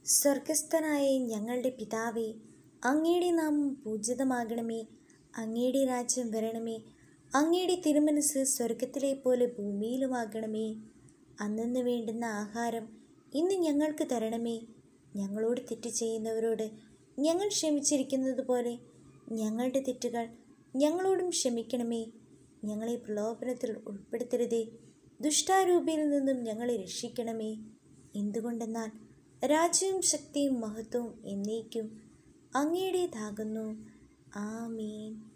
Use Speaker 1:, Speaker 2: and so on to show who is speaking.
Speaker 1: സ്വർഗസ്ഥനായ ഞങ്ങളുടെ പിതാവേ അങ്ങയുടെ നാമം പൂജിതമാകണമേ അങ്ങയുടെ രാജ്യം വരണമേ അങ്ങയുടെ തിരുമനസ് സ്വർഗത്തിലെ പോലെ ഭൂമിയിലുമാകണമേ അന്നു വേണ്ടുന്ന ആഹാരം ഇന്ന് ഞങ്ങൾക്ക് തരണമേ ഞങ്ങളോട് തെറ്റ് ചെയ്യുന്നവരോട് ഞങ്ങൾ ക്ഷമിച്ചിരിക്കുന്നത് പോലെ ഞങ്ങളുടെ തെറ്റുകൾ ഞങ്ങളോടും ക്ഷമിക്കണമേ ഞങ്ങളെ പ്രലോഭനത്തിൽ ഉൾപ്പെടുത്തരുതേ ദുഷ്ടാരൂപിയിൽ നിന്നും ഞങ്ങളെ രക്ഷിക്കണമേ എന്തുകൊണ്ടെന്നാൽ രാജ്യവും ശക്തിയും മഹത്വവും എന്നേക്കും അങ്ങയുടേതാകുന്നു ആമീൻ